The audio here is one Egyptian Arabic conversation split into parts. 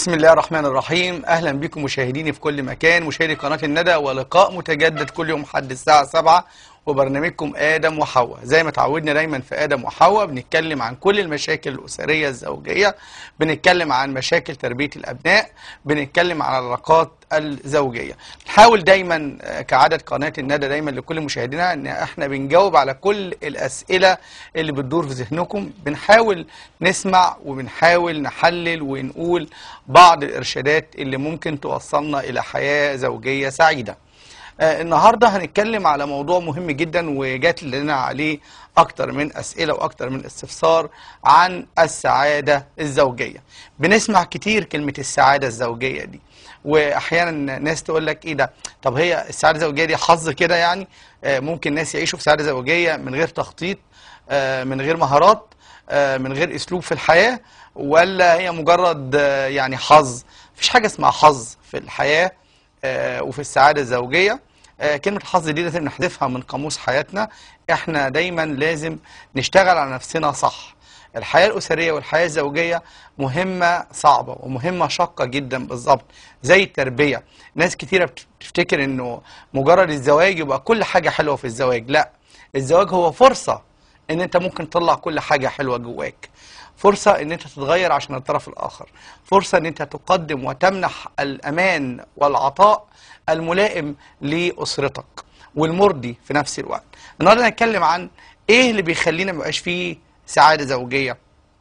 بسم الله الرحمن الرحيم اهلا بكم مشاهديني في كل مكان مشاهدي قناه الندى ولقاء متجدد كل يوم حد الساعه 7 وبرنامجكم ادم وحواء زي ما تعودنا دايما في ادم وحواء بنتكلم عن كل المشاكل الاسريه الزوجيه بنتكلم عن مشاكل تربيه الابناء بنتكلم عن العلاقات الزوجيه نحاول دايما آه، كعاده قناه الندى دايما لكل مشاهدينا ان احنا بنجاوب على كل الاسئله اللي بتدور في ذهنكم بنحاول نسمع وبنحاول نحلل ونقول بعض الارشادات اللي ممكن توصلنا الى حياه زوجيه سعيده آه، النهارده هنتكلم على موضوع مهم جدا وجات لنا عليه اكتر من اسئله واكتر من استفسار عن السعاده الزوجيه بنسمع كتير كلمه السعاده الزوجيه دي واحيانا ناس تقول لك ايه ده طب هي السعاده الزوجيه دي حظ كده يعني آه، ممكن ناس يعيشوا في سعاده زوجيه من غير تخطيط آه، من غير مهارات آه، من غير اسلوب في الحياه ولا هي مجرد آه، يعني حظ مفيش حاجه اسمها حظ في الحياه آه، وفي السعاده الزوجيه آه، كلمة الحظ دي لازم نحذفها من قاموس حياتنا احنا دايما لازم نشتغل على نفسنا صح الحياة الأسرية والحياة الزوجية مهمة صعبة ومهمة شاقة جدا بالظبط زي التربية ناس كتيرة بتفتكر انه مجرد الزواج يبقى كل حاجة حلوة في الزواج لا الزواج هو فرصة ان انت ممكن تطلع كل حاجة حلوة جواك فرصة ان انت تتغير عشان الطرف الاخر فرصة ان انت تقدم وتمنح الامان والعطاء الملائم لاسرتك والمرضي في نفس الوقت النهارده هنتكلم عن ايه اللي بيخلينا ميبقاش فيه سعادة زوجية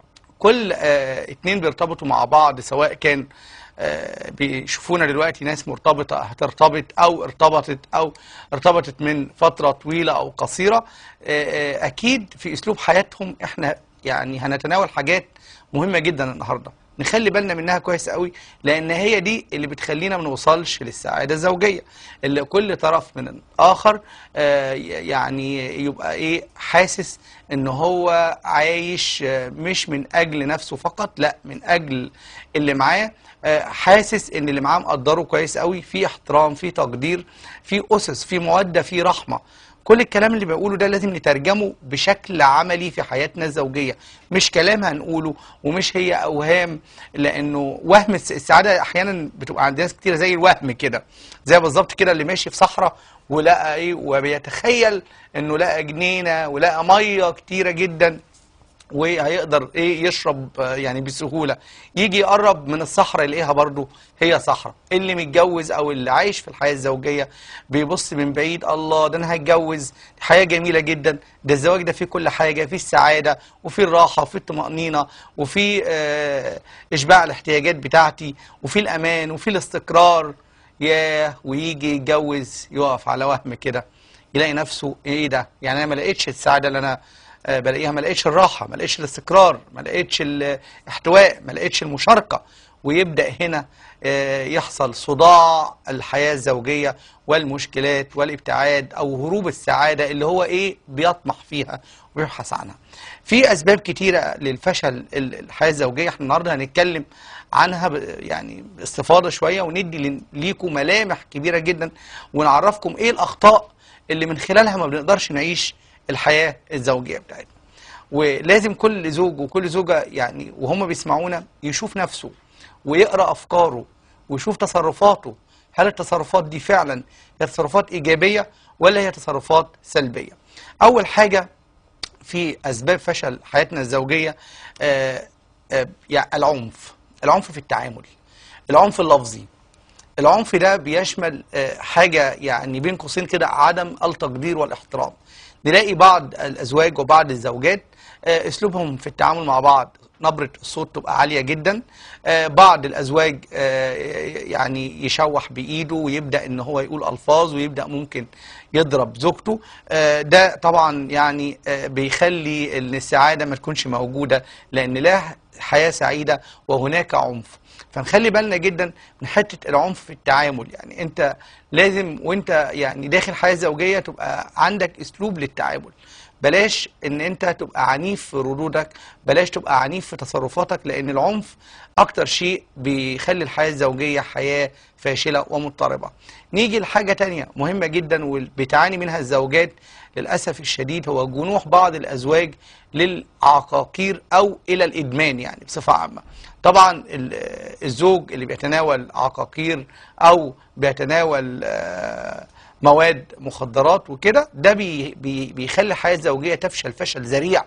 كل آه اتنين بيرتبطوا مع بعض سواء كان آه بيشوفونا دلوقتي ناس مرتبطة هترتبط أو ارتبطت أو ارتبطت من فترة طويلة أو قصيرة آه آه أكيد في أسلوب حياتهم إحنا يعني هنتناول حاجات مهمة جدا النهاردة نخلي بالنا منها كويس قوي لان هي دي اللي بتخلينا ما نوصلش للسعاده الزوجيه اللي كل طرف من الاخر آه، يعني يبقى ايه حاسس ان هو عايش آه، مش من اجل نفسه فقط لا من اجل اللي معاه آه، حاسس ان اللي معاه مقدره كويس قوي في احترام في تقدير في اسس في موده في رحمه كل الكلام اللي بقوله ده لازم نترجمه بشكل عملي في حياتنا الزوجية مش كلام هنقوله ومش هي أوهام لأنه وهم الس- السعادة أحيانا بتبقى عند ناس كتير زي الوهم كده زي بالظبط كده اللي ماشي في صحراء ولقى إيه وبيتخيل إنه لقى جنينة ولقى مية كتيرة جدا وهيقدر ايه يشرب آه، يعني بسهوله يجي يقرب من الصحراء يلاقيها برضو هي صحراء اللي متجوز او اللي عايش في الحياه الزوجيه بيبص من بعيد الله ده انا هتجوز حياه جميله جدا ده الزواج ده فيه كل حاجه فيه السعاده وفيه الراحه وفيه الطمانينه وفيه آه اشباع الاحتياجات بتاعتي وفيه الامان وفيه الاستقرار ياه ويجي يتجوز يقف على وهم كده يلاقي نفسه ايه ده يعني انا ما لقيتش السعاده اللي انا آه، بلاقيها ما لقيتش الراحه ما لقيتش الاستقرار ما لقيتش الاحتواء ما لقيتش المشاركه ويبدا هنا آه، يحصل صداع الحياه الزوجيه والمشكلات والابتعاد او هروب السعاده اللي هو ايه بيطمح فيها ويبحث عنها في اسباب كتيره للفشل ال- الحياه الزوجيه احنا النهارده هنتكلم عنها ب- يعني باستفاضه شويه وندي لن- ليكم ملامح كبيره جدا ونعرفكم ايه الاخطاء اللي من خلالها ما بنقدرش نعيش الحياه الزوجيه بتاعتنا ولازم كل زوج وكل زوجه يعني وهم بيسمعونا يشوف نفسه ويقرا افكاره ويشوف تصرفاته هل التصرفات دي فعلا هي تصرفات ايجابيه ولا هي تصرفات سلبيه اول حاجه في اسباب فشل حياتنا الزوجيه آه، آه، يعني العنف العنف في التعامل العنف اللفظي العنف ده بيشمل آه، حاجة يعني بين قوسين كده عدم التقدير والاحترام نلاقي بعض الأزواج وبعض الزوجات آه، أسلوبهم في التعامل مع بعض نبرة الصوت تبقى عالية جدا آه، بعض الأزواج آه، يعني يشوح بإيده ويبدأ إن هو يقول ألفاظ ويبدأ ممكن يضرب زوجته آه، ده طبعا يعني آه، بيخلي إن السعادة ما تكونش موجودة لأن لا حياة سعيدة وهناك عنف فنخلي بالنا جدا من حته العنف في التعامل يعني انت لازم وانت يعني داخل حياه زوجيه تبقى عندك اسلوب للتعامل بلاش ان انت تبقى عنيف في ردودك بلاش تبقى عنيف في تصرفاتك لان العنف اكتر شيء بيخلي الحياة الزوجية حياة فاشلة ومضطربة نيجي لحاجة تانية مهمة جدا وبتعاني منها الزوجات للأسف الشديد هو جنوح بعض الأزواج للعقاقير أو إلى الإدمان يعني بصفة عامة طبعا ال- الزوج اللي بيتناول عقاقير أو بيتناول آه، مواد مخدرات وكده ده بي بي بيخلي الحياة الزوجية تفشل فشل ذريع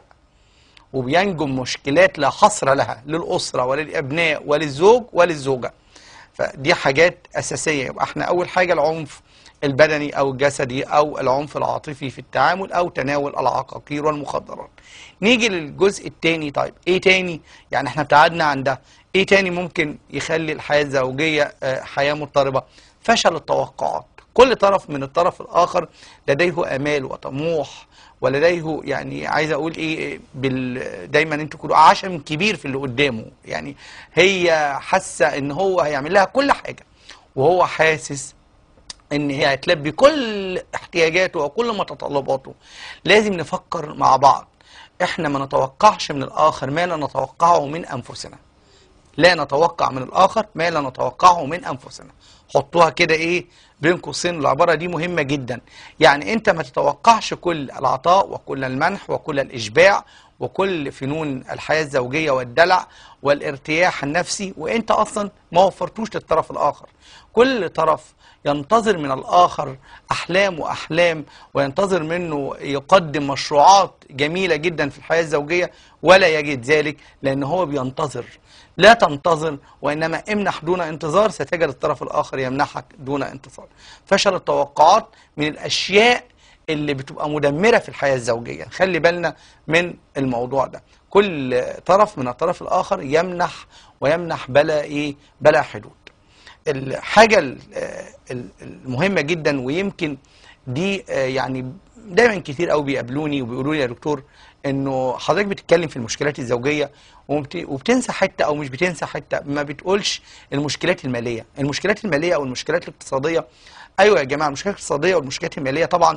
وبينجم مشكلات لا حصر لها للأسرة وللأبناء وللزوج وللزوجة فدي حاجات أساسية يبقى احنا أول حاجة العنف البدني أو الجسدي أو العنف العاطفي في التعامل أو تناول العقاقير والمخدرات نيجي للجزء التاني طيب إيه تاني يعني احنا ابتعدنا عن ده إيه تاني ممكن يخلي الحياة الزوجية آه، حياة مضطربة فشل التوقعات كل طرف من الطرف الآخر لديه آمال وطموح ولديه يعني عايز اقول ايه بال دايما انتوا تكونوا عشم كبير في اللي قدامه يعني هي حاسه ان هو هيعمل لها كل حاجه وهو حاسس ان هي هتلبي كل احتياجاته وكل متطلباته لازم نفكر مع بعض احنا ما نتوقعش من الاخر ما لا نتوقعه من انفسنا لا نتوقع من الآخر ما لا نتوقعه من أنفسنا حطوها كده إيه بين قوسين العبارة دي مهمة جدا يعني أنت ما تتوقعش كل العطاء وكل المنح وكل الإشباع وكل فنون الحياة الزوجية والدلع والارتياح النفسي وأنت أصلا ما وفرتوش للطرف الآخر كل طرف ينتظر من الآخر أحلام وأحلام وينتظر منه يقدم مشروعات جميلة جدا في الحياة الزوجية ولا يجد ذلك لأن هو بينتظر لا تنتظر وإنما امنح دون انتظار ستجد الطرف الآخر يمنحك دون انتظار فشل التوقعات من الأشياء اللي بتبقى مدمرة في الحياة الزوجية خلي بالنا من الموضوع ده كل طرف من الطرف الآخر يمنح ويمنح بلا إيه بلا حدود الحاجة ال- ال- المهمة جدا ويمكن دي آه، يعني دايما كتير قوي بيقابلوني وبيقولوا لي يا دكتور انه حضرتك بتتكلم في المشكلات الزوجيه وبت- وبتنسى حته او مش بتنسى حته ما بتقولش المشكلات الماليه المشكلات الماليه او المشكلات الاقتصاديه ايوه يا جماعه المشكلات الاقتصاديه والمشكلات الماليه طبعا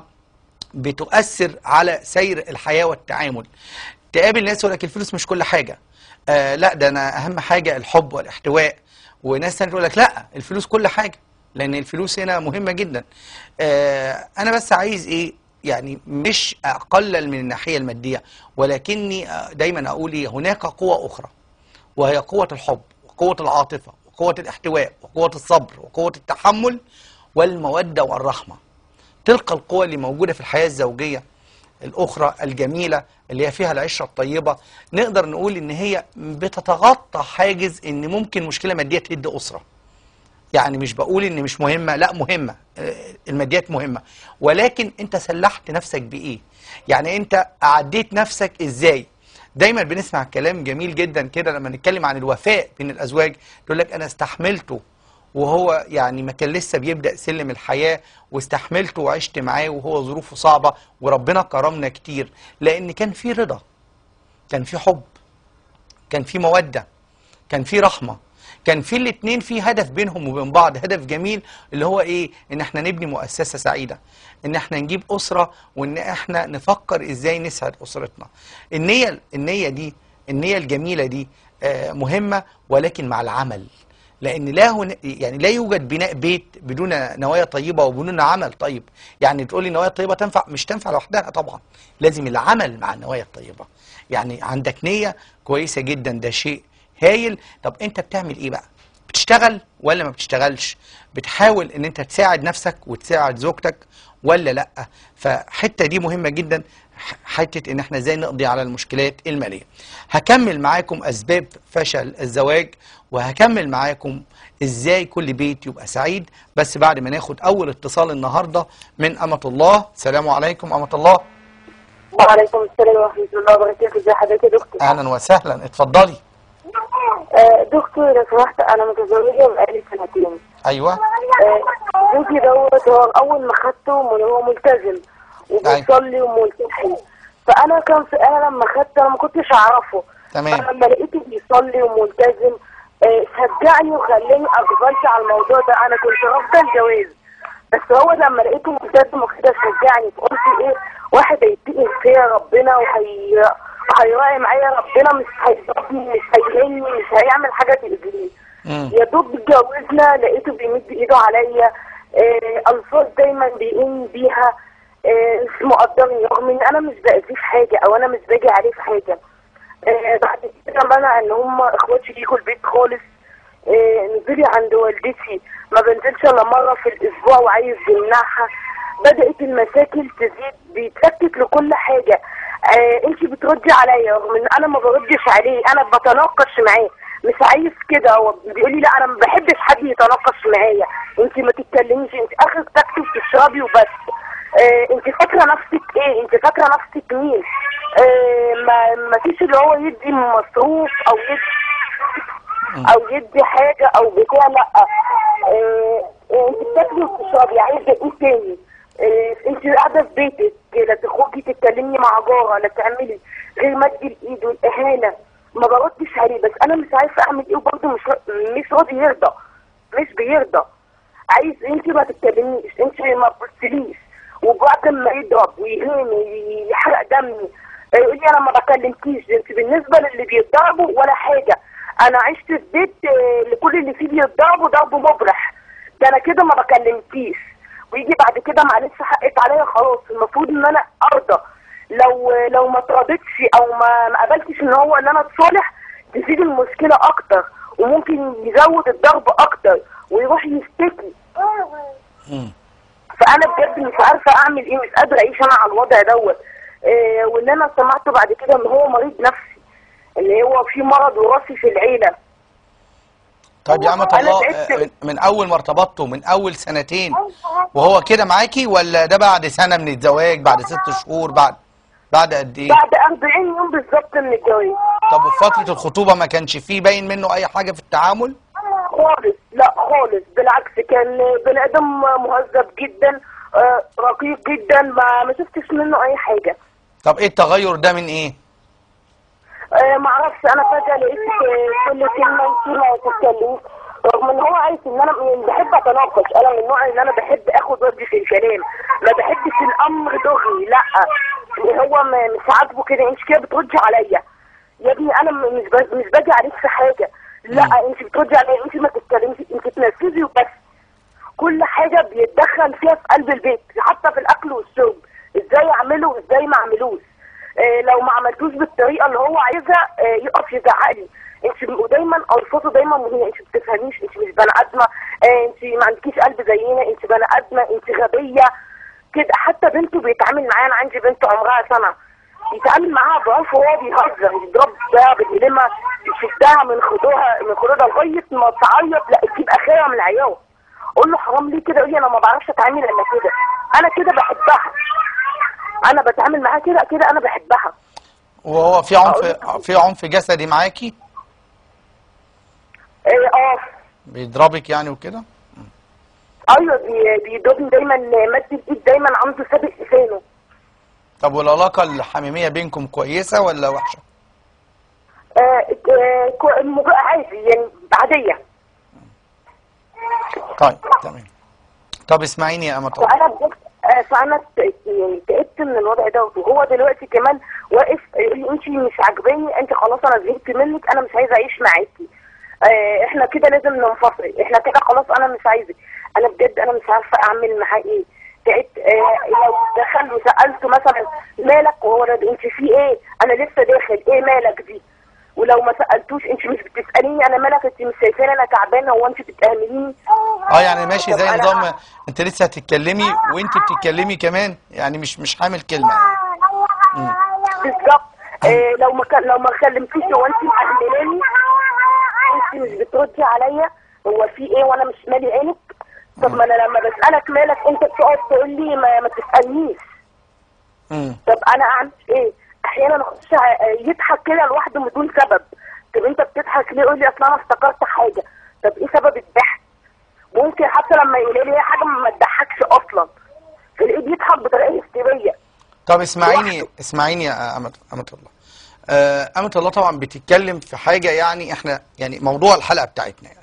بتؤثر على سير الحياه والتعامل تقابل ناس يقول لك الفلوس مش كل حاجه آه لا ده انا اهم حاجه الحب والاحتواء وناس تانية تقول لك لا الفلوس كل حاجه لان الفلوس هنا مهمه جدا آه انا بس عايز ايه يعني مش اقلل من الناحيه الماديه ولكني آه، دايما اقول ايه هناك قوه اخرى وهي قوه الحب وقوه العاطفه وقوه الاحتواء وقوه الصبر وقوه التحمل والموده والرحمه تلك القوى اللي موجودة في الحياة الزوجية الأخرى الجميلة اللي هي فيها العشرة الطيبة نقدر نقول إن هي بتتغطى حاجز إن ممكن مشكلة مادية تهد أسرة يعني مش بقول إن مش مهمة لا مهمة آه، الماديات مهمة ولكن أنت سلحت نفسك بإيه يعني أنت أعديت نفسك إزاي دايما بنسمع كلام جميل جدا كده لما نتكلم عن الوفاء بين الأزواج يقول لك أنا استحملته وهو يعني ما كان لسه بيبدأ سلم الحياة واستحملته وعشت معاه وهو ظروفه صعبة وربنا كرمنا كتير لأن كان في رضا كان في حب كان في مودة كان في رحمة كان في الاتنين في هدف بينهم وبين بعض هدف جميل اللي هو ايه ان احنا نبني مؤسسة سعيدة ان احنا نجيب اسرة وان احنا نفكر ازاي نسعد اسرتنا النية النية دي النية الجميلة دي آه، مهمة ولكن مع العمل لان لا هن... يعني لا يوجد بناء بيت بدون نوايا طيبه وبدون عمل طيب يعني تقول لي نوايا طيبه تنفع مش تنفع لوحدها طبعا لازم العمل مع النوايا الطيبه يعني عندك نيه كويسه جدا ده شيء هايل طب انت بتعمل ايه بقى بتشتغل ولا ما بتشتغلش بتحاول ان انت تساعد نفسك وتساعد زوجتك ولا لا فحته دي مهمه جدا ح- حته ان احنا ازاي نقضي على المشكلات الماليه هكمل معاكم اسباب فشل الزواج وهكمل معاكم ازاي كل بيت يبقى سعيد بس بعد ما ناخد اول اتصال النهارده من امه الله السلام عليكم امه الله وعليكم السلام ورحمة الله وبركاته ازي حضرتك يا دكتور اهلا وسهلا اتفضلي آه دكتور لو سمحت انا متزوجة بقالي سنتين ايوه آه زوجي دوت هو اول ما خدته من هو ملتزم وبيصلي وملتحي فانا كان في انا لما خدته انا ما كنتش اعرفه تمام. فلما لقيته بيصلي وملتزم آه شجعني وخلاني اقبلت على الموضوع ده انا كنت رافضه الجواز بس هو لما لقيته بجد ما كده شجعني فقلت ايه واحد هيتقي فيا ربنا وهي هيراعي معايا ربنا مش هيضربني مش هيهني مش هيعمل حاجه تاذيني مم. يا دوب اتجوزنا لقيته بيمد ايده عليا آه الفاظ دايما بيقوم بيها آه مش مقدرني رغم ان انا مش باذيه في حاجه او انا مش باجي عليه في حاجه آه بعد كده منع ان هم اخواتي يجوا البيت خالص آه نزلي عند والدتي ما بنزلش الا مره في الاسبوع وعايز يمنعها بدات المشاكل تزيد بيتلكك لكل حاجه آه انت بتردي عليا رغم ان انا ما بردش عليه انا بتناقش معاه مش عايز كده هو بيقول لي لا انا ما بحبش حد يتناقش معايا انت ما تتكلميش انت اخرك تاكلي وتشربي وبس آه انت فاكره نفسك ايه انت فاكره نفسك مين آه ما ما فيش اللي هو يدي مصروف او يدي او يدي حاجه او بتاع لا آه آه، انت بتاكلي وتشربي عايزه ايه تاني آه انت قاعده في بيتك لا تخرجي تتكلمي مع جاره لا تعملي غير مد الايد والاهانه ما بردش عليه بس انا مش عارفه اعمل ايه وبرضه مش مش راضي يرضى مش بيرضى عايز انت ما تتكلميش انت ما تبصليش وبعد ما يضرب ويهين ويحرق دمي يقول لي انا ما بكلمكيش انت بالنسبه للي بيتضربوا ولا حاجه انا عشت في بيت آه، لكل اللي فيه بيتضربوا ضرب مبرح ده انا كده ما بكلمكيش ويجي بعد كده معلش حقك عليا خلاص المفروض ان انا ارضى لو لو ما اترضيتش او ما ما قبلتش ان هو ان انا اتصالح تزيد المشكله اكتر وممكن يزود الضرب اكتر ويروح يشتكي مم. فانا بجد مش عارفه اعمل ايه مش قادره اعيش انا على الوضع دوت إيه واللي انا سمعته بعد كده ان هو مريض نفسي ان هو في مرض وراثي في العيله طيب يا عمة أنا الله تعبت. آه، من- من اول ما ارتبطتوا من اول سنتين وهو كده معاكي ولا ده بعد سنة من الزواج بعد ست شهور بعد بعد قد ايه بعد 40 يوم بالظبط من الجواز طب وفي فترة الخطوبة ما كانش فيه باين منه اي حاجة في التعامل خالص لا خالص بالعكس كان بني ادم مهذب جدا آه، رقيق جدا ما ما شفتش منه اي حاجه طب ايه التغير ده من ايه آه، ما اعرفش انا فجاه لقيت آه، كل كلمه انت ما تتكلميش رغم ان هو عايز ان انا م- بحب اتناقش انا من النوع اللي انا بحب اخد ودي في الكلام ما بحبش الامر دغري لا هو ما- مش عاجبه كده انت كده بتردي عليا يا ابني انا م- مش ب- مش باجي عليك في حاجه لا انت بتردي عليا انت ما تتكلميش انت تنفذي وبس كل حاجه بيتدخل فيها في قلب البيت حتى في الاكل والشرب ازاي اعمله وازاي ما اعملوش آه لو ما عملتوش بالطريقه اللي هو عايزها آه يقف يزعق لي انت ودايما الفاظه دايما مهينه انت ما بتفهميش انت مش بني ادمه آه انت ما عندكيش قلب زينا انت بني ادمه انت غبيه كده حتى بنته بيتعامل معايا انا عندي بنت عمرها سنه يتعامل معاها بعنف وهو بيهزر يضربها بالقلمه يشدها من خدوها من خدودها لغايه ما تعيط لا تجيب اخرها من العياط اقول له حرام ليه كده يقول لي انا ما بعرفش اتعامل الا كده انا كده بحبها انا بتعامل معاها كده كده انا بحبها وهو في عنف في عنف جسدي معاكي إيه، اه بيضربك يعني وكده ايوه بي- بيضربني دايما مد الايد دايما عنده سابق لسانه طب والعلاقة الحميمية بينكم كويسة ولا وحشة آه، آه، كو- مج- عادي يعني عاديه طيب تمام طب اسمعيني يا أمة الله فانا بجد آه، فانا ت- يعني تعبت من الوضع ده وهو دلوقتي كمان واقف يقول لي انت مش عاجباني انت خلاص انا زهقت منك انا مش عايزه اعيش معاكي آه، احنا كده لازم ننفصل احنا كده خلاص انا مش عايزك انا بجد انا مش عارفه اعمل معاه ايه تعبت آه، لو دخل وسالته مثلا مالك وهو رد انت في ايه انا لسه داخل ايه مالك دي ولو ما سالتوش انت مش بتساليني انا مالك انت مش شايفاني انا تعبانه هو انت بتتهمنيني اه يعني ماشي طب زي أنا- نظام انت لسه هتتكلمي وانت بتتكلمي كمان يعني مش مش حامل كلمة يعني. بالظبط آه لو ما كان لو ما كلمتيش هو انت مأهلاني انت مش بتردي عليا هو في ايه وانا مش مالي عينك طب ما انا لما بسالك مالك انت بتقعد تقول لي ما, ما تسالنيش مم. طب انا اعمل ايه احيانا اخش ع- يضحك كده لوحده بدون سبب طب انت بتضحك ليه يقول لي اصل انا افتكرت حاجه طب ايه سبب الضحك ممكن حتى لما يقول لي حاجه ما تضحكش اصلا تلاقيه بيضحك بطريقه هستيريه طب اسمعيني لوحده. اسمعيني يا أمة أمة الله آه، أمة الله طبعا بتتكلم في حاجة يعني احنا يعني موضوع الحلقة بتاعتنا يعني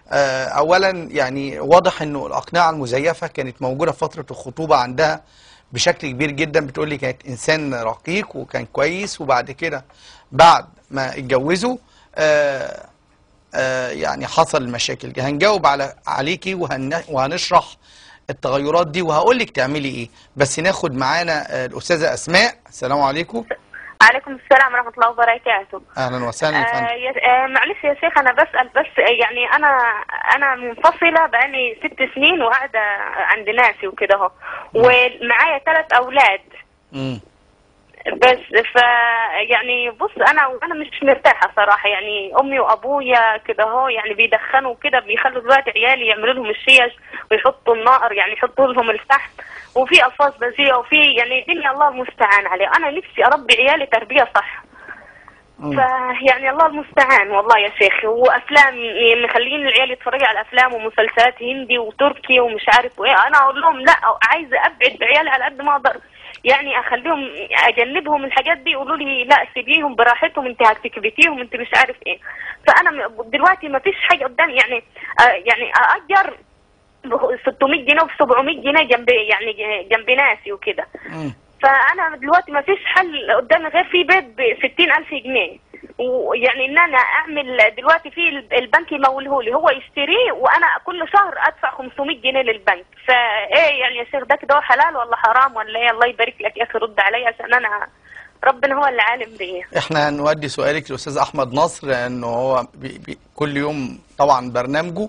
آه، اولا يعني واضح انه الاقنعه المزيفه كانت موجوده في فتره الخطوبه عندها بشكل كبير جدا بتقول لي كانت انسان رقيق وكان كويس وبعد كده بعد ما اتجوزوا آه، آه، يعني حصل مشاكل هنجاوب على عليكي وهن وهنشرح التغيرات دي وهقول لك تعملي ايه بس ناخد معانا آه، الاستاذه اسماء السلام عليكم عليكم السلام ورحمة الله وبركاته اهلا وسهلا يا آه فندم يا- آه معلش يا شيخ أنا بسأل بس آه، يعني أنا أنا منفصلة بقالي ست سنين وقاعدة عند ناسي وكده أهو ومعايا ثلاث أولاد مم. بس ف يعني بص انا انا مش مرتاحه صراحه يعني امي وابويا كده اهو يعني بيدخنوا كده بيخلوا دلوقتي عيالي يعملوا لهم الشيش ويحطوا النار يعني يحطوا لهم الفحم وفي الفاظ بذيئه وفي يعني الدنيا الله المستعان عليه انا نفسي اربي عيالي تربيه صح مم. فيعني الله المستعان والله يا شيخ وافلام مخلين العيال يتفرجوا على افلام ومسلسلات هندي وتركي ومش عارف وايه انا اقول لهم لا عايزه ابعد بعيالي على قد ما اقدر يعني اخليهم اجنبهم الحاجات دي يقولوا لي لا سيبيهم براحتهم انت هتكبتيهم انت مش عارف ايه فانا م- دلوقتي ما فيش حاجه قدامي يعني آه يعني ااجر ب 600 جنيه و 700 جنيه جنب يعني جنب ناسي وكده مم. فانا دلوقتي ما فيش حل قدامي غير في بيت ب 60000 جنيه ويعني ان انا اعمل دلوقتي في البنك يموله لي هو يشتريه وانا كل شهر ادفع 500 جنيه للبنك فايه يعني يا شيخ ده كده هو حلال ولا حرام ولا ايه الله يبارك لك يا اخي رد عليا عشان انا ربنا هو اللي عالم بيا احنا هنودي سؤالك للاستاذ احمد نصر لانه هو بي بي كل يوم طبعا برنامجه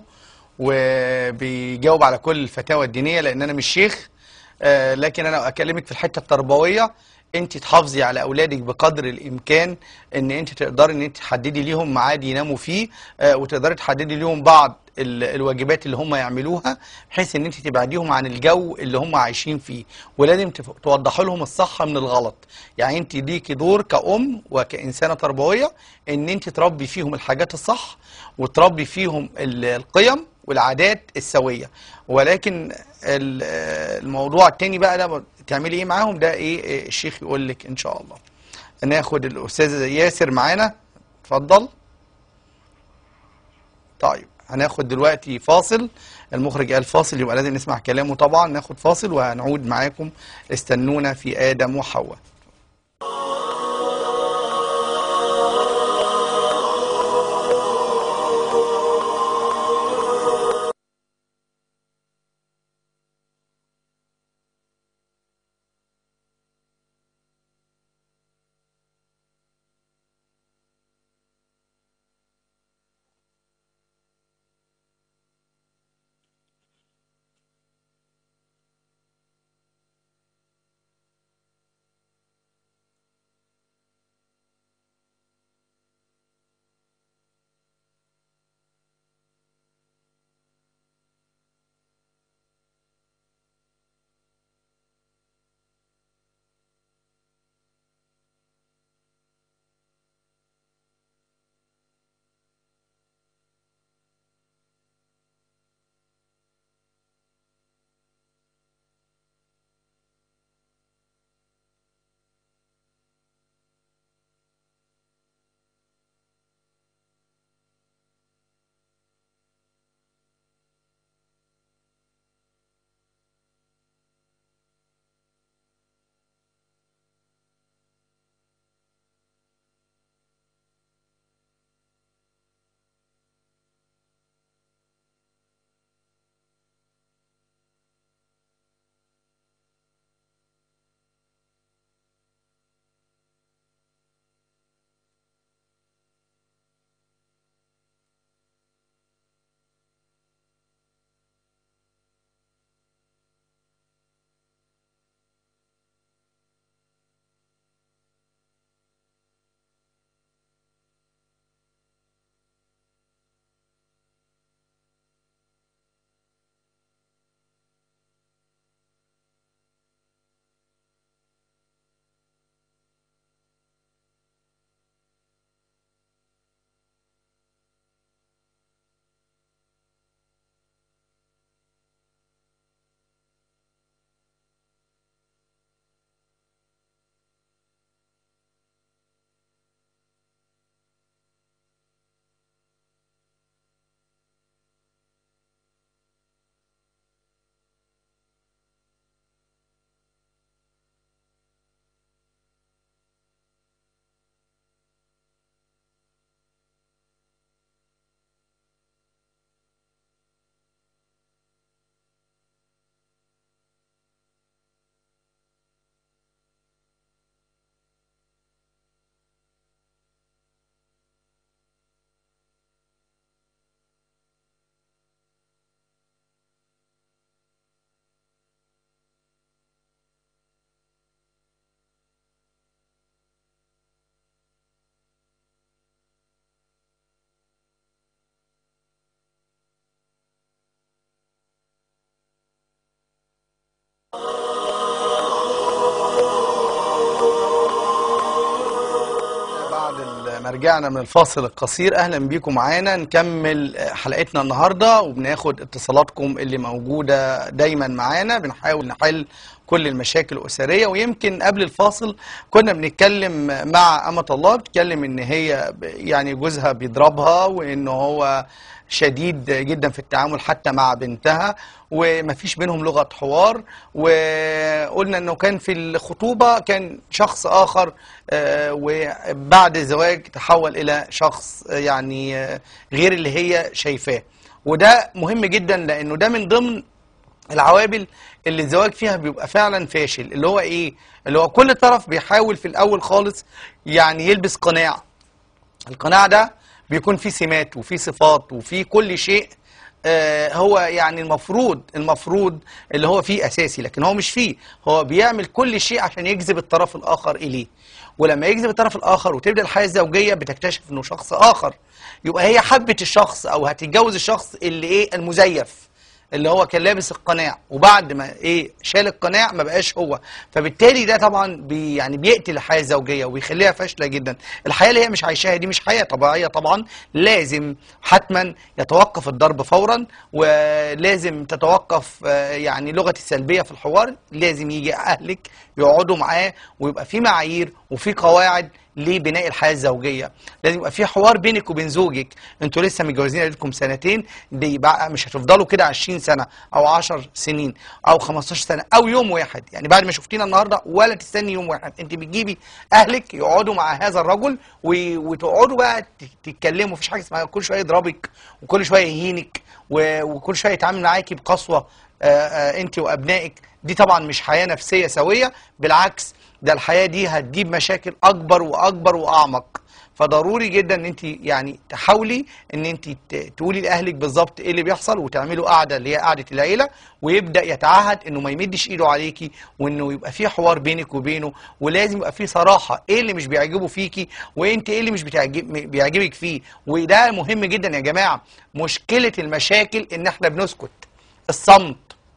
وبيجاوب على كل الفتاوى الدينيه لان انا مش شيخ آه لكن انا اكلمك في الحته التربويه انت تحافظي على اولادك بقدر الامكان ان انت تقدري ان انت تحددي ليهم ميعاد يناموا فيه آه وتقدري تحددي ليهم بعض ال- الواجبات اللي هم يعملوها بحيث ان انت تبعديهم عن الجو اللي هم عايشين فيه ولازم تف- توضحي لهم الصح من الغلط يعني انت ليكي دور كأم وكإنسانة تربوية ان انت تربي فيهم الحاجات الصح وتربي فيهم ال- القيم والعادات السوية ولكن ال- الموضوع التاني بقى ده تعملي ايه معاهم ده ايه إيه الشيخ يقول لك ان شاء الله ناخد الاستاذ ياسر معانا اتفضل طيب هناخد دلوقتي فاصل المخرج قال فاصل يبقى لازم نسمع كلامه طبعا ناخد فاصل وهنعود معاكم استنونا في آدم وحواء ما رجعنا من الفاصل القصير اهلا بيكم معانا نكمل حلقتنا النهارده وبناخد اتصالاتكم اللي موجوده دايما معانا بنحاول نحل كل المشاكل الاسريه ويمكن قبل الفاصل كنا بنتكلم مع امه الله بتتكلم ان هي ب- يعني جوزها بيضربها وان هو شديد جدا في التعامل حتى مع بنتها ومفيش بينهم لغه حوار وقلنا انه كان في الخطوبه كان شخص اخر آه، وبعد الزواج تحول الى شخص آه، يعني آه، غير اللي هي شايفاه وده مهم جدا لانه ده من ضمن العوامل اللي الزواج فيها بيبقى فعلا فاشل اللي هو ايه اللي هو كل طرف بيحاول في الاول خالص يعني يلبس قناع القناع ده بيكون فيه سمات وفيه صفات وفيه كل شيء آه، هو يعني المفروض المفروض اللي هو فيه اساسي لكن هو مش فيه هو بيعمل كل شيء عشان يجذب الطرف الاخر اليه ولما يجذب الطرف الاخر وتبدا الحياه الزوجيه بتكتشف انه شخص اخر يبقى هي حبت الشخص او هتتجوز الشخص اللي ايه المزيف اللي هو كان لابس القناع وبعد ما ايه شال القناع ما بقاش هو فبالتالي ده طبعا بي يعني بيقتل الحياه الزوجيه وبيخليها فاشله جدا الحياه اللي هي مش عايشاها دي مش حياه طبيعيه طبعا لازم حتما يتوقف الضرب فورا ولازم تتوقف آه، يعني لغه السلبيه في الحوار لازم يجي اهلك يقعدوا معاه ويبقى في معايير وفي قواعد لبناء الحياه الزوجيه لازم يبقى في حوار بينك وبين زوجك انتوا لسه متجوزين لكم سنتين دي بقى مش هتفضلوا كده 20 سنه او 10 سنين او 15 سنه او يوم واحد يعني بعد ما شفتينا النهارده ولا تستني يوم واحد انت بتجيبي اهلك يقعدوا مع هذا الرجل و- وتقعدوا بقى ت- تتكلموا مفيش حاجه اسمها كل شويه يضربك وكل شويه يهينك و- وكل شويه يتعامل معاكي بقسوه آه، آه، انت وابنائك دي طبعا مش حياه نفسيه سويه بالعكس ده الحياه دي هتجيب مشاكل اكبر واكبر واعمق فضروري جدا ان انت يعني تحاولي ان انت ت- تقولي لاهلك بالظبط ايه اللي بيحصل وتعملوا قعده اللي هي قعده العيله ويبدا يتعهد انه ما يمدش ايده عليكي وانه يبقى في حوار بينك وبينه ولازم يبقى في صراحه ايه اللي مش بيعجبه فيكي وانت ايه اللي مش بتعجب بيعجبك فيه وده مهم جدا يا جماعه مشكله المشاكل ان احنا بنسكت الصمت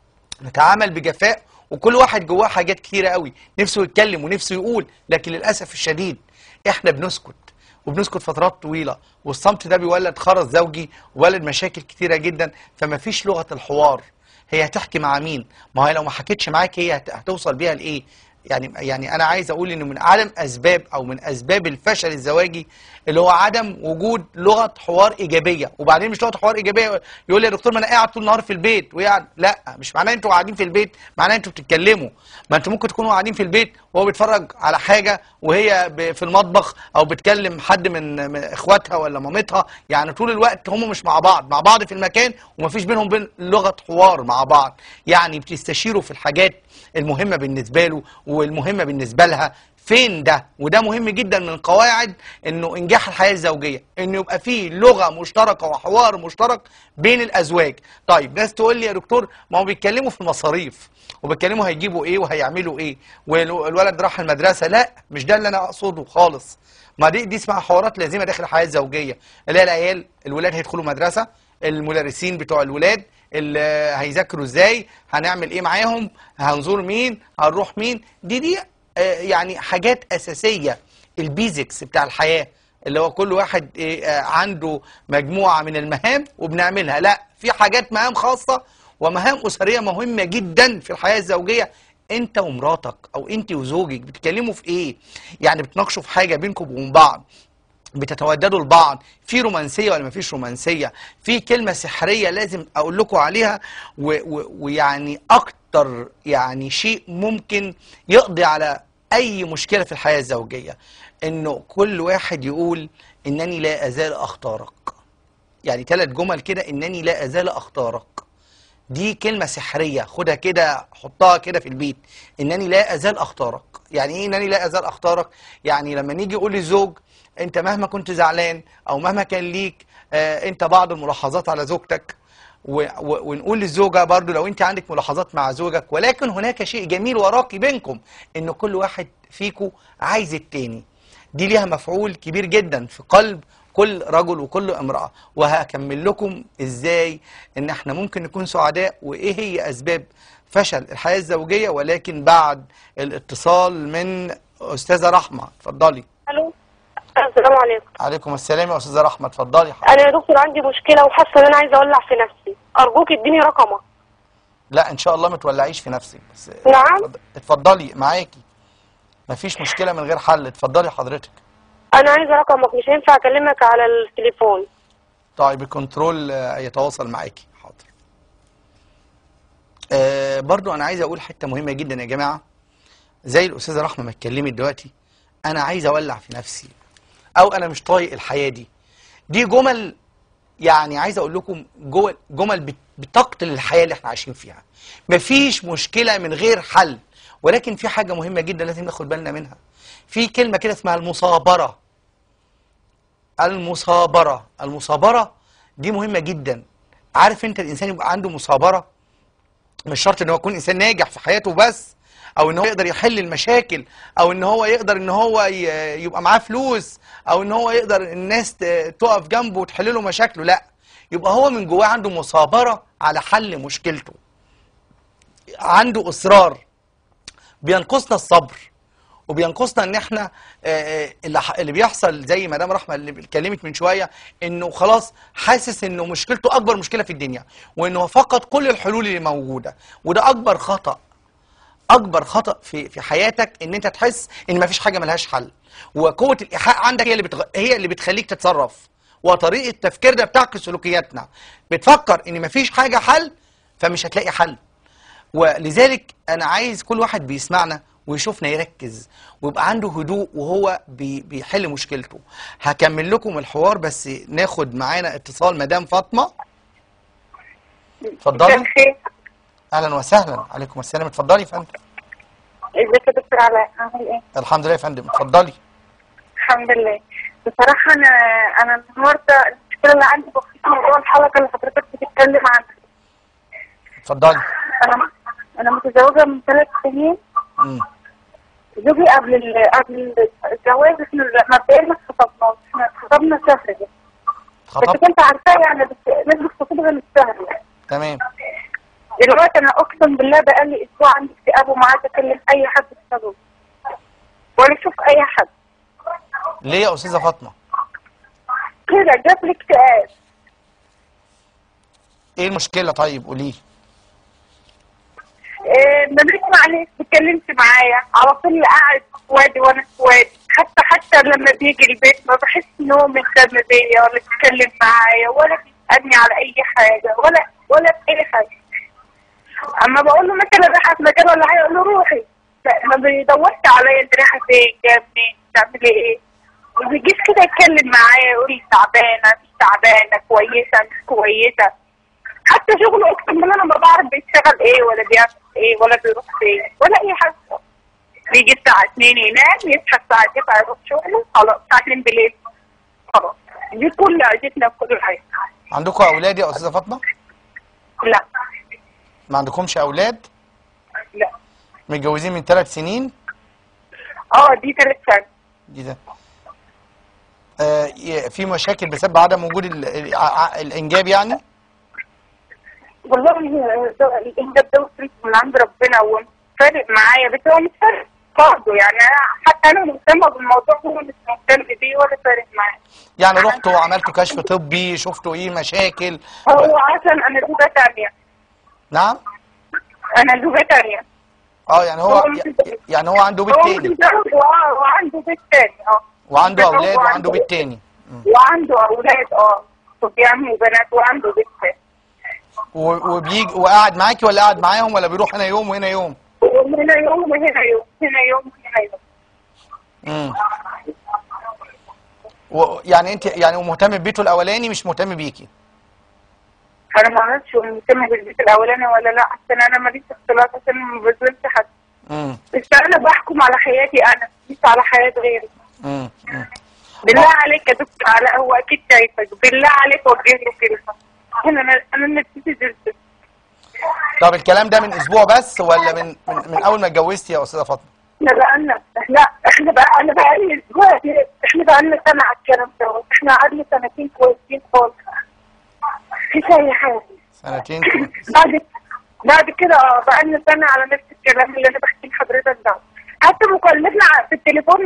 نتعامل بجفاء وكل واحد جواه حاجات كتيرة قوي نفسه يتكلم ونفسه يقول لكن للأسف الشديد احنا بنسكت وبنسكت فترات طويلة والصمت ده بيولد خرز زوجي وولد مشاكل كتيرة جدا فما فيش لغة الحوار هي هتحكي مع مين ما هي لو ما حكتش معاك هي هت- هتوصل بيها لإيه يعني يعني انا عايز اقول انه من اعلم اسباب او من اسباب الفشل الزواجي اللي هو عدم وجود لغه حوار ايجابيه وبعدين مش لغه حوار ايجابيه يقول لي يا دكتور ما انا قاعد طول النهار في البيت وقاعد لا مش معناه انتوا قاعدين في البيت معناه انتوا بتتكلموا ما انتوا ممكن تكونوا قاعدين في البيت وهو بيتفرج على حاجه وهي ب- في المطبخ او بتكلم حد من من اخواتها ولا مامتها يعني طول الوقت هم مش مع بعض مع بعض في المكان ومفيش بينهم بين لغه حوار مع بعض يعني بتستشيروا في الحاجات المهمه بالنسبه له والمهمه بالنسبه لها فين ده وده مهم جدا من قواعد انه انجاح الحياه الزوجيه انه يبقى فيه لغه مشتركه وحوار مشترك بين الازواج طيب ناس تقول لي يا دكتور ما هم بيتكلموا في المصاريف وبيتكلموا هيجيبوا ايه وهيعملوا ايه والولد راح المدرسه لا مش ده اللي انا اقصده خالص ما دي دي اسمها حوارات لازمه داخل الحياه الزوجيه اللي هي العيال الولاد هيدخلوا مدرسه المدرسين بتوع الولاد اللي هيذاكروا ازاي هنعمل ايه معاهم هنزور مين هنروح مين دي دي آه، يعني حاجات اساسيه البيزكس بتاع الحياه اللي هو كل واحد إيه، آه، عنده مجموعه من المهام وبنعملها لا في حاجات مهام خاصه ومهام اسريه مهمه جدا في الحياه الزوجيه انت ومراتك او انت وزوجك بتتكلموا في ايه يعني بتناقشوا في حاجه بينكم وبين بعض بتتوددوا لبعض في رومانسيه ولا مفيش رومانسيه في كلمه سحريه لازم اقول لكم عليها و- و- ويعني اكتر يعني شيء ممكن يقضي على اي مشكله في الحياه الزوجيه انه كل واحد يقول انني لا ازال اختارك يعني ثلاث جمل كده انني لا ازال اختارك دي كلمة سحرية خدها كده حطها كده في البيت انني لا ازال اختارك يعني ايه انني لا ازال اختارك يعني لما نيجي يقول للزوج انت مهما كنت زعلان او مهما كان ليك آه انت بعض الملاحظات على زوجتك و و ونقول للزوجة برضو لو انت عندك ملاحظات مع زوجك ولكن هناك شيء جميل وراقي بينكم ان كل واحد فيكم عايز التاني دي ليها مفعول كبير جدا في قلب كل رجل وكل امرأة وهكمل لكم ازاي ان احنا ممكن نكون سعداء وايه هي اسباب فشل الحياة الزوجية ولكن بعد الاتصال من استاذة رحمة اتفضلي الو السلام عليكم عليكم السلام يا استاذه رحمه اتفضلي يا حضرتك. انا يا دكتور عندي مشكله وحاسه ان انا عايزه اولع في نفسي ارجوك اديني رقمك لا ان شاء الله ما تولعيش في نفسك بس نعم. اتفض- اتفضلي معاكي مفيش مشكله من غير حل اتفضلي حضرتك انا عايزه رقمك مش هينفع اكلمك على التليفون طيب الكنترول آه، يتواصل معاكي حاضر آه برضو انا عايز اقول حته مهمه جدا يا جماعه زي الاستاذه رحمه ما اتكلمت دلوقتي انا عايز اولع في نفسي او انا مش طايق الحياه دي دي جمل يعني عايز اقول لكم جمل جمل بت- بتقتل الحياه اللي احنا عايشين فيها مفيش مشكله من غير حل ولكن في حاجه مهمه جدا لازم ناخد بالنا منها في كلمه كده اسمها المصابره المصابرة المصابرة دي مهمة جدا عارف انت الانسان يبقى عنده مصابرة مش شرط ان هو يكون انسان ناجح في حياته بس او ان هو يقدر يحل المشاكل او ان هو يقدر ان هو ي- يبقى معاه فلوس او ان هو يقدر الناس ت- تقف جنبه وتحل له مشاكله لا يبقى هو من جواه عنده مصابرة على حل مشكلته عنده اصرار بينقصنا الصبر وبينقصنا ان احنا آه، آه، اللي ح- اللي بيحصل زي مدام رحمه اللي اتكلمت من شويه انه خلاص حاسس انه مشكلته اكبر مشكله في الدنيا وانه فقد كل الحلول اللي موجوده وده اكبر خطا اكبر خطا في في حياتك ان انت تحس ان مفيش حاجه ملهاش حل وقوه الايحاء عندك هي اللي بتغ... هي اللي بتخليك تتصرف وطريقه تفكيرنا بتعكس سلوكياتنا بتفكر ان مفيش حاجه حل فمش هتلاقي حل ولذلك انا عايز كل واحد بيسمعنا ويشوفنا يركز ويبقى عنده هدوء وهو بي بيحل مشكلته هكمل لكم الحوار بس ناخد معانا اتصال مدام فاطمه اتفضلي الخير اهلا وسهلا عليكم السلام اتفضلي يا فندم ازيك يا دكتور علاء عامل ايه؟ الحمد لله يا فندم اتفضلي الحمد لله بصراحة أنا أنا النهاردة المشكلة اللي عندي بخصوص موضوع الحلقة اللي حضرتك بتتكلم عنها اتفضلي أنا أنا متزوجة من ثلاث سنين مم. زوجي قبل ال... قبل الجواز احنا مبدئيا ما اتخطبناش احنا اتخطبنا شهر كده بس خطب كنت عارفاه يعني بس الناس بتخطب غير الشهر يعني تمام دلوقتي انا اقسم بالله بقالي اسبوع عندي اكتئاب وما عايزه اكلم اي حد بسببه ولا اشوف اي حد ليه يا استاذه فاطمه كده جاب لي اكتئاب ايه المشكله طيب قولي لي إيه، ما بيسمع عليه ما بيتكلمش معايا على طول قاعد في وادي وانا في وادي حتى حتى لما بيجي البيت ما بحس ان هو مهتم بيا ولا بيتكلم معايا ولا بيسالني على اي حاجه ولا ولا في اي حاجه اما بقول له مثلا رايحه في مكان ولا حاجه يقول له روحي لا، ما بيدورش عليا انت رايحه فين جايه منين بتعملي ايه ما بيجيش كده يتكلم معايا يقول لي تعبانه مش تعبانه كويسه مش كويسه حتى شغله اقسم بالله انا ما بعرف بيشتغل ايه ولا بيعمل ايه ولا بيروح فين ولا اي حاجه بيجي الساعة 2 ينام يصحى الساعة 9 يروح شغله خلاص الساعة 2 بالليل خلاص دي كل عيشتنا في كل حاجة عندكم اولاد يا استاذه فاطمه لا ما عندكمش اولاد لا متجوزين من ثلاث سنين اه دي ثلاث سنين دي ده آه ي- في مشاكل بسبب عدم وجود ال- ال- ع- الانجاب يعني والله ده- الانجاب ده وصلت من عند ربنا وفارق معايا بس هو مش فارق برضه يعني أنا- حتى انا مهتمة بالموضوع هو مش مهتم بيه ولا فارق معايا يعني رحتوا وعملتوا كشف طبي شفتوا ايه مشاكل هو عشان انا زوجة تانية نعم انا زوجة تانية اه يعني هو يعني هو عنده بيت هو تاني متجوز وع- وعنده بيت تاني اه وعنده متجوز اولاد وعنده بيت بيت تاني مم. وعنده اولاد اه صبيان وبنات وعنده بيت تاني و- وبيجي وقاعد معاكي ولا قاعد معاهم ولا بيروح هنا يوم وهنا يوم وهنا يوم وهنا يوم هنا يوم وهنا يوم امم و- يعني انت يعني هو مهتم ببيته الاولاني مش مهتم بيكي انا ما اعرفش هو مهتم بالبيت الاولاني ولا لا عشان انا ماليش اختلاط عشان ما بظلمش حد امم بس انا بحكم على حياتي انا مش على حياة غيري امم أمم. بالله عليك يا دكتور علاء هو اكيد شايفك بالله عليك وجه له كلمه انا انا انا نفسيتي زلزل طب الكلام ده من اسبوع بس ولا من من, من اول ما اتجوزتي يا استاذه فاطمه احنا بقالنا لا احنا بقى انا بقالي اسبوع احنا بقالنا سنه على الكلام ده احنا قعدنا سنتين كويسين خالص مفيش اي حاجه سنتين كويس. بعد بعد كده اه بقالنا سنه على نفس الكلام اللي انا بحكي لحضرتك ده حتى مكالمتنا ع- في التليفون ما بتزيدش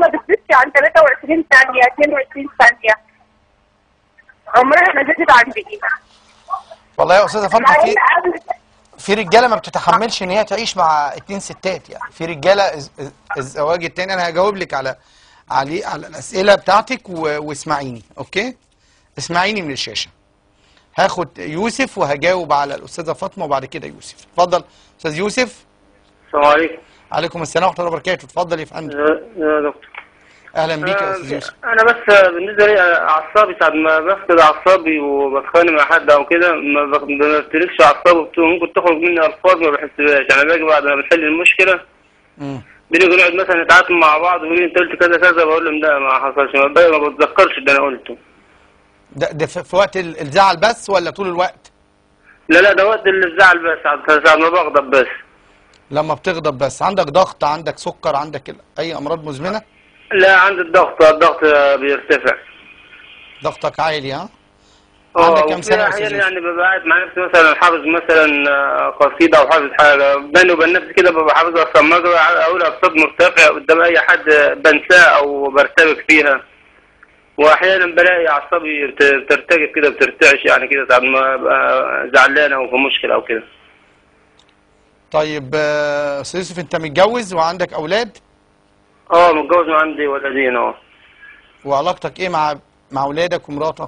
عن 23 ثانيه 22 ثانيه عمرها ما زادت عن دقيقه والله يا استاذه فاطمه مع في إن قبل في رجاله ما بتتحملش ان هي تعيش مع اتنين ستات يعني في رجاله الز- الز- الزواج التاني انا هجاوب لك على علي على الاسئله بتاعتك و... واسمعيني اوكي اسمعيني من الشاشه هاخد يوسف وهجاوب على الاستاذه فاطمه وبعد كده يوسف اتفضل استاذ يوسف السلام عليكم عليكم السلام ورحمه الله وبركاته اتفضل يا فندم يا يا دكتور اهلا بيك يا آه، استاذ يوسف انا بس بالنسبه لي اعصابي ساعه ما بفقد اعصابي وبتخانق مع حد او كده ما بق- ما بفتركش اعصابي بت- ممكن تخرج مني الفاظ ما بحسبهاش انا باجي بعد ما بنحل المشكله مم. بنيجي نقعد مثلا نتعاطف مع بعض ويقول لي انت قلت كذا كذا بقول لهم لا ما حصلش ما ب- ما بتذكرش اللي انا قلته ده, ده في في وقت ال- الزعل بس ولا طول الوقت لا لا ده وقت اللي الزعل بس ساعة ساعة ما بغضب بس لما بتغضب بس عندك ضغط عندك سكر عندك ال- اي امراض مزمنه لا عندي الضغط الضغط بيرتفع ضغطك عالي ها اه عندك كام وفي سنة يا أستاذ احيانا يوسف؟ يعني ببقى قاعد مع نفسي مثلا حافظ مثلا آه، قصيده او حافظ حاجه بيني وبين نفسي كده ببقى حافظها اصلا ما أجي اقولها بصوت مرتفع قدام اي حد بنساه او برتبك فيها واحيانا بلاقي اعصابي بت- بترتجف كده بترتعش يعني كده ساعة ما ابقى زعلان او في مشكله او كده طيب آه، استاذ يوسف انت متجوز وعندك اولاد اه متجوز وعندي ولدين اه وعلاقتك ايه مع مع اولادك ومراتك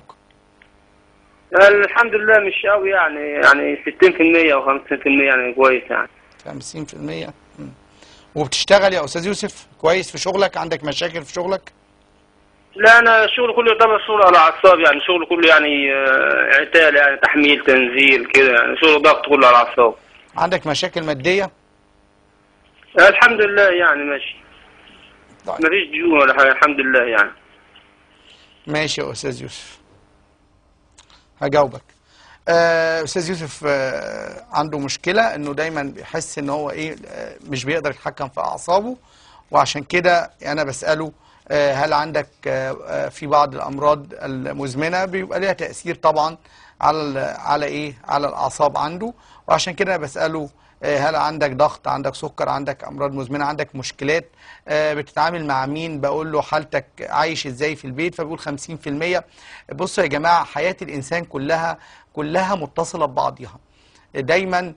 الحمد لله مش قوي يعني يعني 60% او 50% يعني كويس يعني 50% مم. وبتشتغل يا استاذ يوسف كويس في شغلك عندك مشاكل في شغلك لا انا الشغل كله يعتبر شغل على اعصاب يعني شغل كله يعني آه، عتال يعني تحميل تنزيل كده يعني شغل ضغط كله على اعصاب عندك مشاكل ماديه الحمد لله يعني ماشي طيب. مفيش ديون ولا حاجه الحمد لله يعني ماشي يا استاذ يوسف هجاوبك آه، استاذ يوسف آه، عنده مشكله انه دايما بيحس ان هو ايه آه، مش بيقدر يتحكم في اعصابه وعشان كده انا بساله آه، هل عندك آه، آه، في بعض الامراض المزمنه بيبقى ليها تاثير طبعا على ال- على ايه على الاعصاب عنده وعشان كده أنا بساله آه، هل عندك ضغط عندك سكر عندك امراض مزمنه عندك مشكلات آه، بتتعامل مع مين بقول له حالتك عايش ازاي في البيت فبيقول 50% بصوا يا جماعه حياه الانسان كلها كلها متصله ببعضها دايما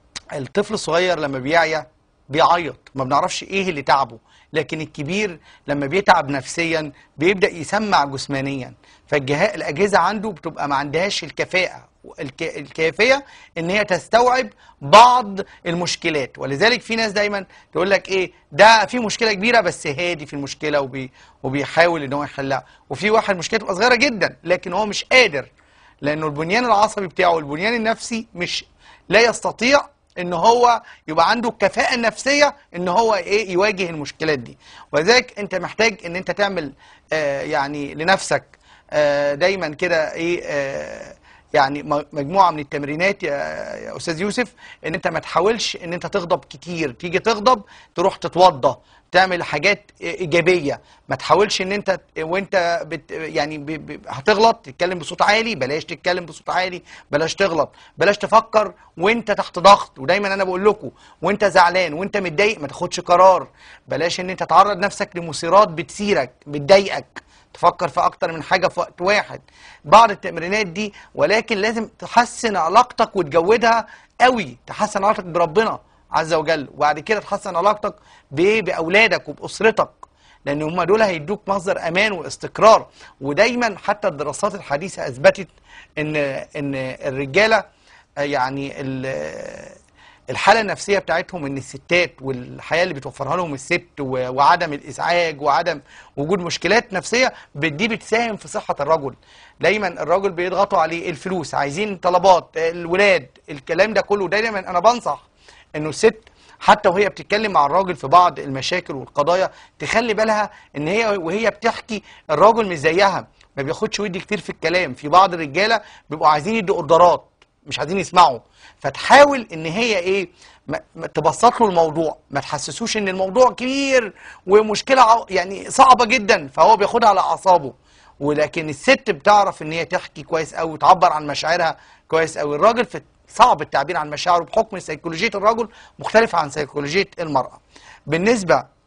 الطفل الصغير لما بيعيا بيعيط ما بنعرفش ايه اللي تعبه لكن الكبير لما بيتعب نفسيا بيبدأ يسمع جسمانيا فالأجهزة عنده بتبقى ما عندهاش الكفاءة الك- الكافية ان هي تستوعب بعض المشكلات ولذلك في ناس دايما تقول لك ايه ده في مشكلة كبيرة بس هادي في المشكلة وبي وبيحاول ان هو يحلها وفي واحد مشكلته تبقى صغيرة جدا لكن هو مش قادر لانه البنيان العصبي بتاعه البنيان النفسي مش لا يستطيع ان هو يبقى عنده الكفاءة النفسية ان هو ايه يواجه المشكلات دي ولذلك انت محتاج ان انت تعمل آه يعني لنفسك آه دايما كده ايه آه يعني م- مجموعة من التمرينات يا, يا استاذ يوسف ان انت ما تحاولش ان انت تغضب كتير تيجي تغضب تروح تتوضى تعمل حاجات ايجابيه ما تحاولش ان انت وانت بت يعني ب ب هتغلط تتكلم بصوت عالي بلاش تتكلم بصوت عالي بلاش تغلط بلاش تفكر وانت تحت ضغط ودايما انا بقول لكم وانت زعلان وانت متضايق ما تاخدش قرار بلاش ان انت تعرض نفسك لمثيرات بتثيرك بتضايقك تفكر في اكتر من حاجه في وقت واحد بعض التمرينات دي ولكن لازم تحسن علاقتك وتجودها قوي تحسن علاقتك بربنا عز وجل وبعد كده تحسن علاقتك بايه باولادك وباسرتك لان هم دول هيدوك مصدر امان واستقرار ودايما حتى الدراسات الحديثه اثبتت ان ان الرجاله آه، يعني ال- الحاله النفسيه بتاعتهم ان الستات والحياه اللي بتوفرها لهم الست و- وعدم الازعاج وعدم وجود مشكلات نفسيه ب- دي بتساهم في صحه الرجل دايما الرجل بيضغطوا عليه الفلوس عايزين طلبات الولاد الكلام ده كله دايما انا بنصح انه الست حتى وهي بتتكلم مع الراجل في بعض المشاكل والقضايا تخلي بالها ان هي وهي بتحكي الراجل مش زيها ما بياخدش ودي كتير في الكلام في بعض الرجاله بيبقوا عايزين يدوا اوردرات مش عايزين يسمعوا فتحاول ان هي ايه ما ما تبسط له الموضوع ما تحسسوش ان الموضوع كبير ومشكله ع- يعني صعبه جدا فهو بياخدها على اعصابه ولكن الست بتعرف ان هي تحكي كويس قوي وتعبر عن مشاعرها كويس قوي الراجل في صعب التعبير عن مشاعره بحكم سيكولوجيه الرجل مختلفه عن سيكولوجيه المراه بالنسبه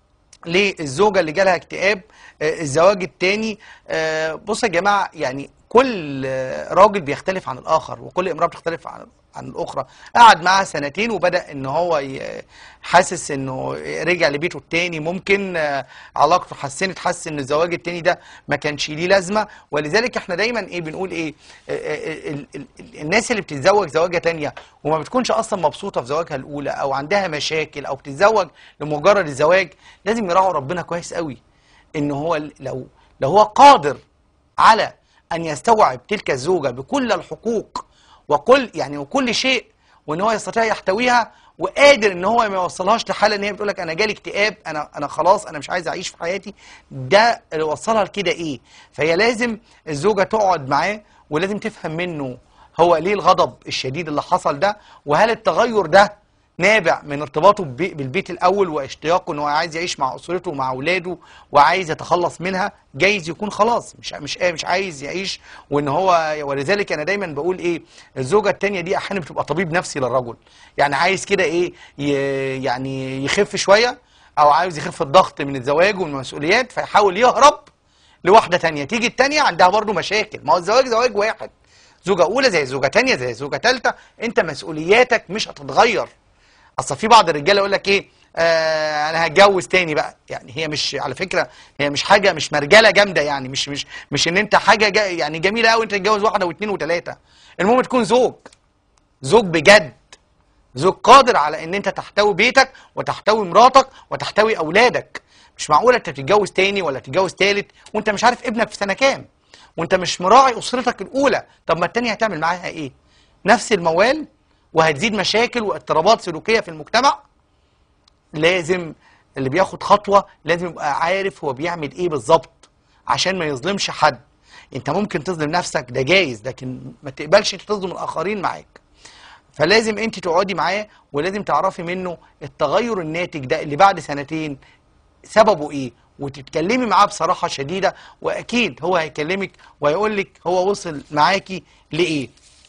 للزوجه اللي جالها اكتئاب آه، الزواج التاني آه، بصوا يا جماعه يعني كل آه، راجل بيختلف عن الاخر وكل امراه بتختلف عن عن الاخرى قعد معاها سنتين وبدا ان هو ي- حاسس انه رجع لبيته التاني ممكن آه، علاقته حسنت حس ان الزواج التاني ده ما كانش ليه لازمه ولذلك احنا دايما ايه بنقول ايه آه، آه، ال- ال- ال- الناس اللي بتتزوج زواجه تانيه وما بتكونش اصلا مبسوطه في زواجها الاولى او عندها مشاكل او بتتزوج لمجرد الزواج لازم يراعوا ربنا كويس قوي ان هو ال- لو لو هو قادر على ان يستوعب تلك الزوجه بكل الحقوق وكل يعني وكل شيء وان هو يستطيع يحتويها وقادر ان هو ما يوصلهاش لحاله ان هي بتقول لك انا جالي اكتئاب انا انا خلاص انا مش عايز اعيش في حياتي ده اللي وصلها لكده ايه فهي لازم الزوجه تقعد معاه ولازم تفهم منه هو ليه الغضب الشديد اللي حصل ده وهل التغير ده نابع من ارتباطه ببي- بالبيت الاول واشتياقه ان هو عايز يعيش مع اسرته ومع اولاده وعايز يتخلص منها جايز يكون خلاص مش مش مش عايز يعيش وان هو ولذلك انا دايما بقول ايه الزوجه التانية دي احيانا بتبقى طبيب نفسي للرجل يعني عايز كده ايه ي- يعني يخف شويه او عايز يخف الضغط من الزواج ومن المسؤوليات فيحاول يهرب لواحده تانية تيجي التانية عندها برضو مشاكل ما هو الزواج زواج واحد زوجة أولى زي زوجة تانية زي زوجة تالتة أنت مسؤولياتك مش هتتغير اصل في بعض الرجاله يقول لك ايه آه انا هتجوز تاني بقى يعني هي مش على فكره هي مش حاجه مش مرجله جامده يعني مش مش مش ان انت حاجه جا يعني جميله قوي انت تتجوز واحده واثنين وثلاثه المهم تكون زوج زوج بجد زوج قادر على ان انت تحتوي بيتك وتحتوي مراتك وتحتوي اولادك مش معقوله انت تتجوز تاني ولا تتجوز تالت وانت مش عارف ابنك في سنه كام وانت مش مراعي اسرتك الاولى طب ما التانيه هتعمل معاها ايه نفس الموال وهتزيد مشاكل واضطرابات سلوكيه في المجتمع لازم اللي بياخد خطوه لازم يبقى عارف هو بيعمل ايه بالظبط عشان ما يظلمش حد انت ممكن تظلم نفسك ده جايز لكن ما تقبلش انت تظلم الاخرين معاك فلازم انت تقعدي معاه ولازم تعرفي منه التغير الناتج ده اللي بعد سنتين سببه ايه وتتكلمي معاه بصراحة شديدة واكيد هو هيكلمك وهيقول لك هو وصل معاكي لايه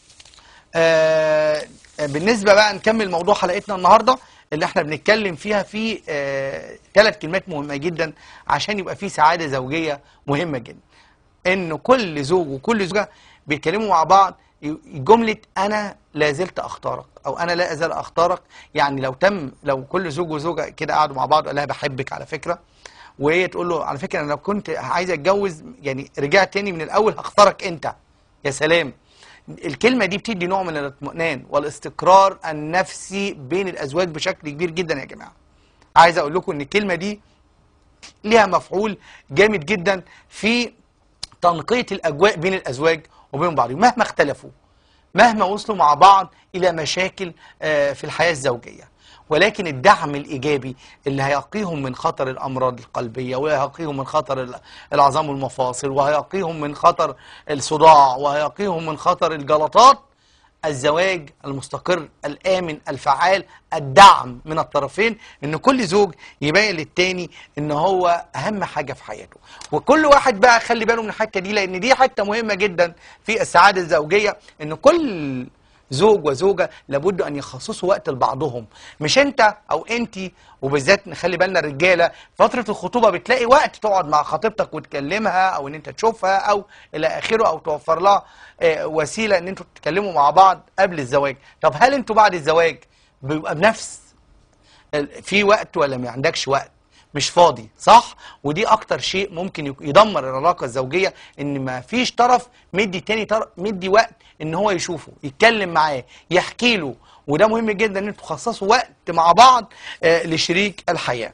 آه بالنسبة بقى نكمل موضوع حلقتنا النهاردة اللي احنا بنتكلم فيها في آه ثلاث كلمات مهمة جدا عشان يبقى في سعادة زوجية مهمة جدا ان كل زوج وكل زوجة بيتكلموا مع بعض ي- جملة انا لا زلت اختارك او انا لا ازال اختارك يعني لو تم لو كل زوج وزوجة كده قعدوا مع بعض وقال لها بحبك على فكرة وهي تقول له على فكرة انا لو كنت عايز اتجوز يعني رجعت تاني من الاول هختارك انت يا سلام الكلمة دي بتدي نوع من الاطمئنان والاستقرار النفسي بين الازواج بشكل كبير جدا يا جماعة عايز اقول لكم ان الكلمة دي ليها مفعول جامد جدا في تنقية الأجواء بين الأزواج وبين بعضهم مهما اختلفوا مهما وصلوا مع بعض إلى مشاكل آه، في الحياة الزوجية ولكن الدعم الإيجابي اللي هيقيهم من خطر الأمراض القلبية وهيقيهم من خطر ال- العظام والمفاصل وهيقيهم من خطر الصداع وهيقيهم من خطر الجلطات الزواج المستقر الآمن الفعال الدعم من الطرفين ان كل زوج يبين للتاني ان هو اهم حاجة في حياته وكل واحد بقى خلي باله من الحتة دي لان دي حتة مهمة جدا في السعادة الزوجية ان كل زوج وزوجة لابد ان يخصصوا وقت لبعضهم مش انت او انت وبالذات نخلي بالنا الرجالة فترة الخطوبة بتلاقي وقت تقعد مع خطيبتك وتكلمها او ان انت تشوفها او الى اخره او توفر لها آه، وسيلة ان انتوا تتكلموا مع بعض قبل الزواج طب هل انتوا بعد الزواج بيبقى بنفس ال- في وقت ولا ما عندكش وقت مش فاضي صح ودي اكتر شيء ممكن يك- يدمر العلاقه الزوجيه ان ما فيش طرف مدي تاني طرف مدي وقت ان هو يشوفه يتكلم معاه يحكي له وده مهم جدا ان انتوا تخصصوا وقت مع بعض آه، لشريك الحياه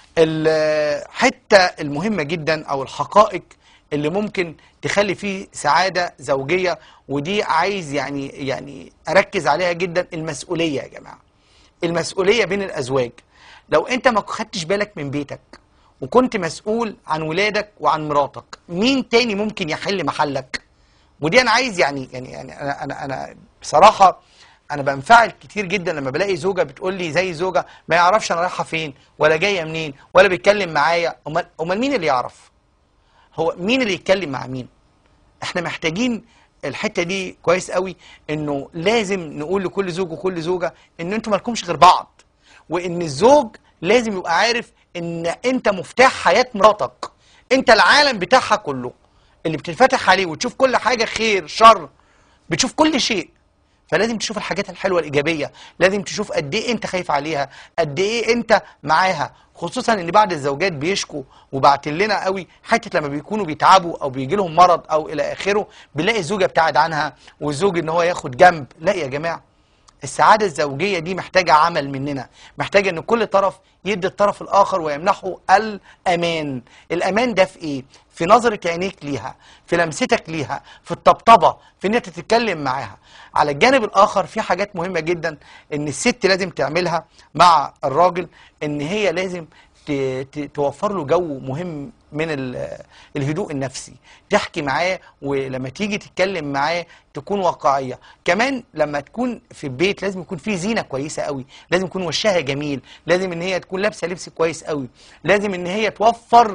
الحته المهمه جدا او الحقائق اللي ممكن تخلي فيه سعاده زوجيه ودي عايز يعني يعني اركز عليها جدا المسؤوليه يا جماعه المسؤولية بين الأزواج لو أنت ما خدتش بالك من بيتك وكنت مسؤول عن ولادك وعن مراتك مين تاني ممكن يحل محلك ودي أنا عايز يعني يعني يعني أنا أنا أنا بصراحة أنا بنفعل كتير جدا لما بلاقي زوجة بتقول لي زي زوجة ما يعرفش أنا رايحة فين ولا جاية منين ولا بيتكلم معايا أمال أمال مين اللي يعرف؟ هو مين اللي يتكلم مع مين؟ احنا محتاجين الحته دي كويس قوي انه لازم نقول لكل زوج وكل زوجه ان انتوا مالكمش غير بعض وان الزوج لازم يبقى عارف ان انت مفتاح حياه مراتك انت العالم بتاعها كله اللي بتنفتح عليه وتشوف كل حاجه خير شر بتشوف كل شيء فلازم تشوف الحاجات الحلوه الايجابيه لازم تشوف قد ايه انت خايف عليها قد ايه انت معاها خصوصا ان بعض الزوجات بيشكوا وبعتين لنا قوي حته لما بيكونوا بيتعبوا او بيجي لهم مرض او الى اخره بنلاقي الزوجه بتبعد عنها والزوج ان هو ياخد جنب لا يا جماعه السعادة الزوجية دي محتاجة عمل مننا محتاجة ان كل طرف يدي الطرف الاخر ويمنحه الامان الامان ده في ايه في نظرة عينيك ليها في لمستك ليها في الطبطبة في ان انت تتكلم معاها على الجانب الاخر في حاجات مهمة جدا ان الست لازم تعملها مع الراجل ان هي لازم ت- ت- توفر له جو مهم من ال- الهدوء النفسي تحكي معاه ولما تيجي تتكلم معاه تكون واقعية كمان لما تكون في البيت لازم يكون في زينة كويسة قوي لازم يكون وشها جميل لازم ان هي تكون لابسة لبس كويس قوي لازم ان هي توفر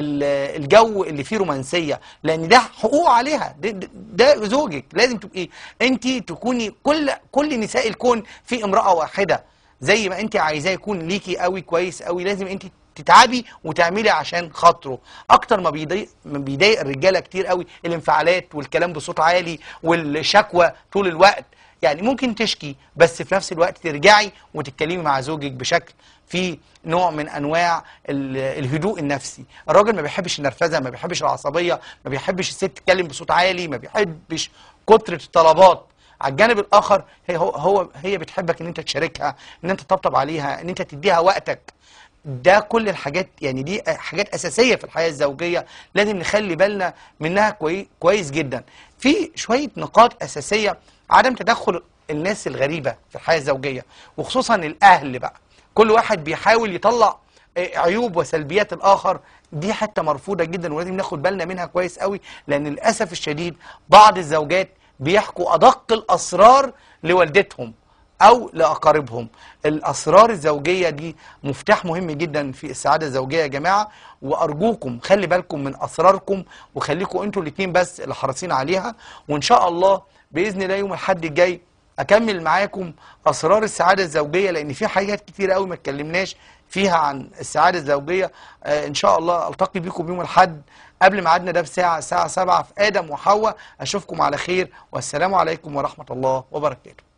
ال- الجو اللي فيه رومانسية لان ده حقوق عليها ده, ده- ده زوجك لازم تبقي انت تكوني كل كل نساء الكون في امرأة واحدة زي ما انت عايزاه يكون ليكي قوي كويس قوي لازم انت تتعبي وتعملي عشان خاطره اكتر ما بيضايق ما بيضايق الرجاله كتير قوي الانفعالات والكلام بصوت عالي والشكوى طول الوقت يعني ممكن تشكي بس في نفس الوقت ترجعي وتتكلمي مع زوجك بشكل في نوع من انواع ال- الهدوء النفسي الراجل ما بيحبش النرفزه ما بيحبش العصبيه ما بيحبش الست تتكلم بصوت عالي ما بيحبش كتره الطلبات على الجانب الاخر هي هو, هو هي بتحبك ان انت تشاركها ان انت تطبطب عليها ان انت تديها وقتك ده كل الحاجات يعني دي حاجات اساسيه في الحياه الزوجيه لازم نخلي بالنا منها كوي كويس جدا في شويه نقاط اساسيه عدم تدخل الناس الغريبه في الحياه الزوجيه وخصوصا الاهل بقى كل واحد بيحاول يطلع آه، عيوب وسلبيات الاخر دي حته مرفوضه جدا ولازم ناخد بالنا منها كويس قوي لان للاسف الشديد بعض الزوجات بيحكوا ادق الاسرار لوالدتهم او لاقاربهم الاسرار الزوجيه دي مفتاح مهم جدا في السعاده الزوجيه يا جماعه وارجوكم خلي بالكم من اسراركم وخليكم انتوا الاثنين بس اللي حريصين عليها وان شاء الله باذن الله يوم الاحد الجاي اكمل معاكم اسرار السعاده الزوجيه لان في حاجات كتير قوي ما اتكلمناش فيها عن السعاده الزوجيه آه ان شاء الله التقي بيكم يوم الاحد قبل ميعادنا ده بساعه الساعه 7 في ادم وحواء اشوفكم على خير والسلام عليكم ورحمه الله وبركاته